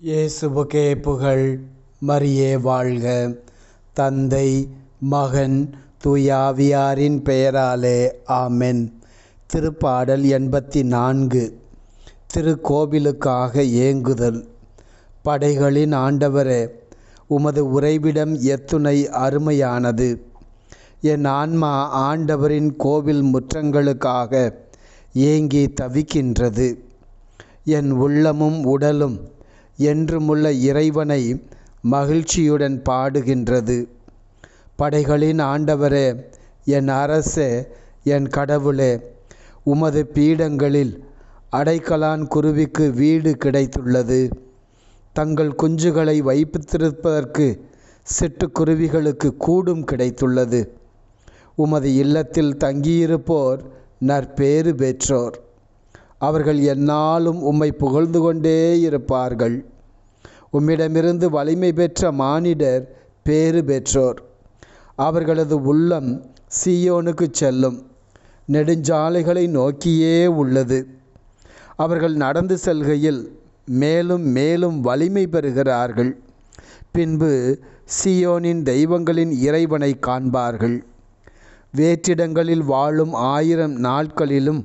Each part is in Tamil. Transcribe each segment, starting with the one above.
இயேசுவுக்கே புகழ் மரியே வாழ்க தந்தை மகன் தூயாவியாரின் பெயராலே ஆமென் திருப்பாடல் எண்பத்தி நான்கு திருக்கோவிலுக்காக ஏங்குதல் படைகளின் ஆண்டவரே உமது உறைவிடம் எத்துணை அருமையானது என் ஆன்மா ஆண்டவரின் கோவில் முற்றங்களுக்காக ஏங்கி தவிக்கின்றது என் உள்ளமும் உடலும் என்றுமுள்ள இறைவனை மகிழ்ச்சியுடன் பாடுகின்றது படைகளின் ஆண்டவரே என் அரசே என் கடவுளே உமது பீடங்களில் அடைக்கலான் குருவிக்கு வீடு கிடைத்துள்ளது தங்கள் குஞ்சுகளை வைப்பித்திருப்பதற்கு சிட்டுக்குருவிகளுக்கு கூடும் கிடைத்துள்ளது உமது இல்லத்தில் தங்கியிருப்போர் நற்பேறு பெற்றோர் அவர்கள் எந்நாளும் உம்மை புகழ்ந்து கொண்டே இருப்பார்கள் உம்மிடமிருந்து வலிமை பெற்ற மானிடர் பேறு பெற்றோர் அவர்களது உள்ளம் சீயோனுக்கு செல்லும் நெடுஞ்சாலைகளை நோக்கியே உள்ளது அவர்கள் நடந்து செல்கையில் மேலும் மேலும் வலிமை பெறுகிறார்கள் பின்பு சியோனின் தெய்வங்களின் இறைவனை காண்பார்கள் வேற்றிடங்களில் வாழும் ஆயிரம் நாட்களிலும்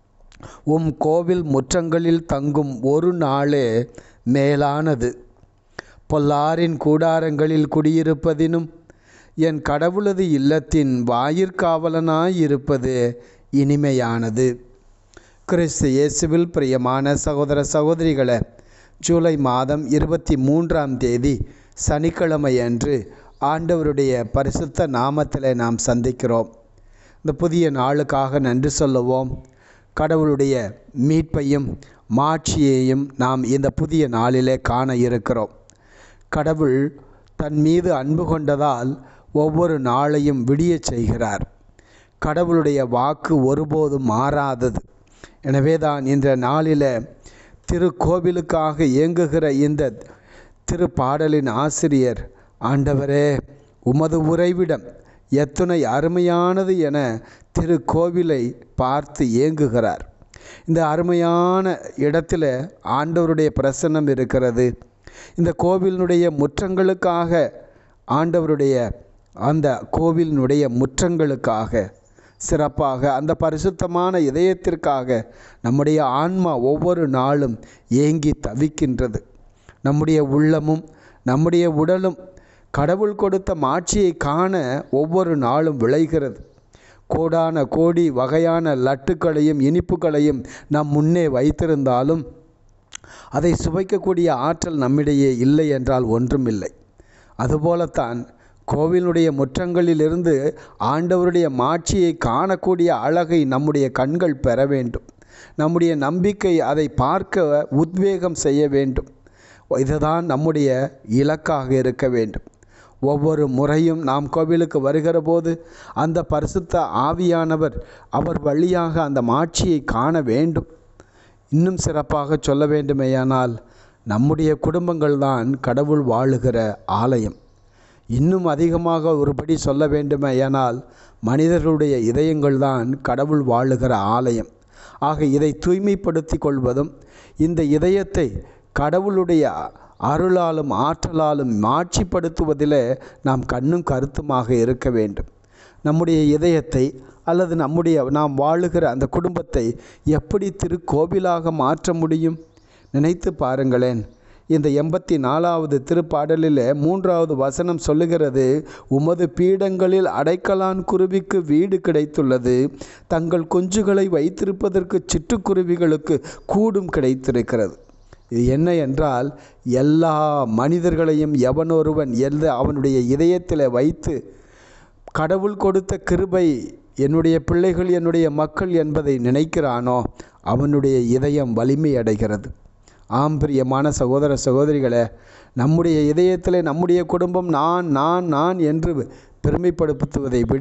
உம் கோவில் முற்றங்களில் தங்கும் ஒரு நாளே மேலானது பொல்லாரின் கூடாரங்களில் குடியிருப்பதினும் என் கடவுளது இல்லத்தின் வாயிற்காவலனாயிருப்பது இனிமையானது கிறிஸ்து இயேசுவில் பிரியமான சகோதர சகோதரிகளே ஜூலை மாதம் இருபத்தி மூன்றாம் தேதி சனிக்கிழமை அன்று ஆண்டவருடைய பரிசுத்த நாமத்தில் நாம் சந்திக்கிறோம் இந்த புதிய நாளுக்காக நன்றி சொல்லுவோம் கடவுளுடைய மீட்பையும் மாட்சியையும் நாம் இந்த புதிய நாளிலே காண இருக்கிறோம் கடவுள் தன் மீது அன்பு கொண்டதால் ஒவ்வொரு நாளையும் விடியச் செய்கிறார் கடவுளுடைய வாக்கு ஒருபோதும் மாறாதது எனவே தான் இந்த நாளில் திருக்கோவிலுக்காக இயங்குகிற இந்த திருப்பாடலின் ஆசிரியர் ஆண்டவரே உமது உறைவிடம் எத்துணை அருமையானது என திருக்கோவிலை பார்த்து ஏங்குகிறார் இந்த அருமையான இடத்துல ஆண்டவருடைய பிரசன்னம் இருக்கிறது இந்த கோவிலினுடைய முற்றங்களுக்காக ஆண்டவருடைய அந்த கோவிலினுடைய முற்றங்களுக்காக சிறப்பாக அந்த பரிசுத்தமான இதயத்திற்காக நம்முடைய ஆன்மா ஒவ்வொரு நாளும் ஏங்கி தவிக்கின்றது நம்முடைய உள்ளமும் நம்முடைய உடலும் கடவுள் கொடுத்த மாட்சியை காண ஒவ்வொரு நாளும் விளைகிறது கோடான கோடி வகையான லட்டுக்களையும் இனிப்புகளையும் நம் முன்னே வைத்திருந்தாலும் அதை சுவைக்கக்கூடிய ஆற்றல் நம்மிடையே இல்லை என்றால் ஒன்றுமில்லை அதுபோலத்தான் கோவிலுடைய முற்றங்களிலிருந்து ஆண்டவருடைய மாட்சியை காணக்கூடிய அழகை நம்முடைய கண்கள் பெற வேண்டும் நம்முடைய நம்பிக்கை அதை பார்க்க உத்வேகம் செய்ய வேண்டும் இதுதான் நம்முடைய இலக்காக இருக்க வேண்டும் ஒவ்வொரு முறையும் நாம் கோவிலுக்கு வருகிற போது அந்த பரிசுத்த ஆவியானவர் அவர் வழியாக அந்த மாட்சியை காண வேண்டும் இன்னும் சிறப்பாக சொல்ல வேண்டுமேயானால் நம்முடைய குடும்பங்கள் தான் கடவுள் வாழுகிற ஆலயம் இன்னும் அதிகமாக ஒருபடி சொல்ல வேண்டுமேயானால் மனிதர்களுடைய இதயங்கள் தான் கடவுள் வாழுகிற ஆலயம் ஆக இதை தூய்மைப்படுத்தி கொள்வதும் இந்த இதயத்தை கடவுளுடைய அருளாலும் ஆற்றலாலும் மாட்சிப்படுத்துவதில் நாம் கண்ணும் கருத்துமாக இருக்க வேண்டும் நம்முடைய இதயத்தை அல்லது நம்முடைய நாம் வாழுகிற அந்த குடும்பத்தை எப்படி திருக்கோவிலாக மாற்ற முடியும் நினைத்து பாருங்களேன் இந்த எண்பத்தி நாலாவது திருப்பாடலில் மூன்றாவது வசனம் சொல்லுகிறது உமது பீடங்களில் அடைக்கலான் குருவிக்கு வீடு கிடைத்துள்ளது தங்கள் குஞ்சுகளை வைத்திருப்பதற்கு சிட்டுக்குருவிகளுக்கு கூடும் கிடைத்திருக்கிறது இது என்ன என்றால் எல்லா மனிதர்களையும் எவனொருவன் எந்த அவனுடைய இதயத்தில் வைத்து கடவுள் கொடுத்த கிருபை என்னுடைய பிள்ளைகள் என்னுடைய மக்கள் என்பதை நினைக்கிறானோ அவனுடைய இதயம் வலிமை அடைகிறது ஆம் பிரியமான சகோதர சகோதரிகளே நம்முடைய இதயத்தில் நம்முடைய குடும்பம் நான் நான் நான் என்று பெருமைப்படுத்துவதை விட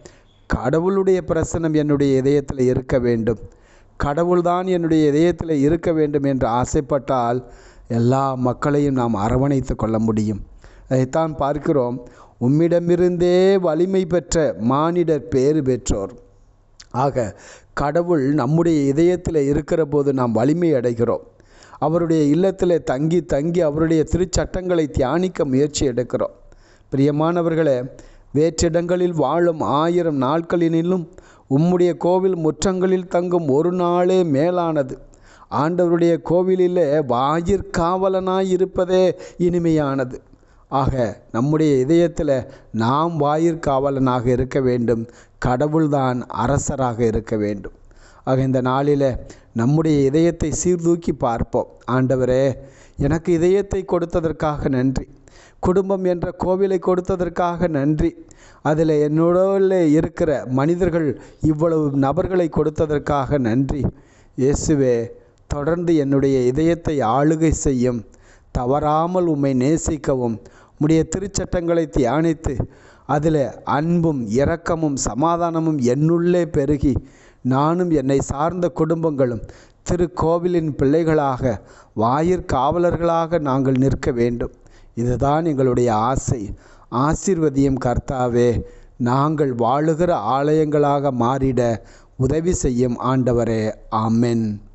கடவுளுடைய பிரசனம் என்னுடைய இதயத்தில் இருக்க வேண்டும் கடவுள்தான் என்னுடைய இதயத்தில் இருக்க வேண்டும் என்று ஆசைப்பட்டால் எல்லா மக்களையும் நாம் அரவணைத்து கொள்ள முடியும் அதைத்தான் பார்க்கிறோம் உம்மிடமிருந்தே வலிமை பெற்ற மானிடர் பேறு பெற்றோர் ஆக கடவுள் நம்முடைய இதயத்தில் இருக்கிற போது நாம் வலிமை அடைகிறோம் அவருடைய இல்லத்தில் தங்கி தங்கி அவருடைய திருச்சட்டங்களை தியானிக்க முயற்சி எடுக்கிறோம் பிரியமானவர்களே வேற்றிடங்களில் வாழும் ஆயிரம் நாட்களினிலும் உம்முடைய கோவில் முற்றங்களில் தங்கும் ஒரு நாளே மேலானது ஆண்டவருடைய கோவிலிலே வாயிற்காவலனாய் இருப்பதே இனிமையானது ஆக நம்முடைய இதயத்தில் நாம் வாயிற்காவலனாக இருக்க வேண்டும் கடவுள்தான் அரசராக இருக்க வேண்டும் ஆக இந்த நாளில் நம்முடைய இதயத்தை சீர்தூக்கி பார்ப்போம் ஆண்டவரே எனக்கு இதயத்தை கொடுத்ததற்காக நன்றி குடும்பம் என்ற கோவிலை கொடுத்ததற்காக நன்றி அதில் என்னோட இருக்கிற மனிதர்கள் இவ்வளவு நபர்களை கொடுத்ததற்காக நன்றி இயேசுவே தொடர்ந்து என்னுடைய இதயத்தை ஆளுகை செய்யும் தவறாமல் உம்மை நேசிக்கவும் உம்முடைய திருச்சட்டங்களை தியானித்து அதில் அன்பும் இரக்கமும் சமாதானமும் என்னுள்ளே பெருகி நானும் என்னை சார்ந்த குடும்பங்களும் திருக்கோவிலின் பிள்ளைகளாக வாயிற்காவலர்களாக நாங்கள் நிற்க வேண்டும் இதுதான் எங்களுடைய ஆசை ஆசிர்வதியும் கர்த்தாவே நாங்கள் வாழுகிற ஆலயங்களாக மாறிட உதவி செய்யும் ஆண்டவரே ஆமென்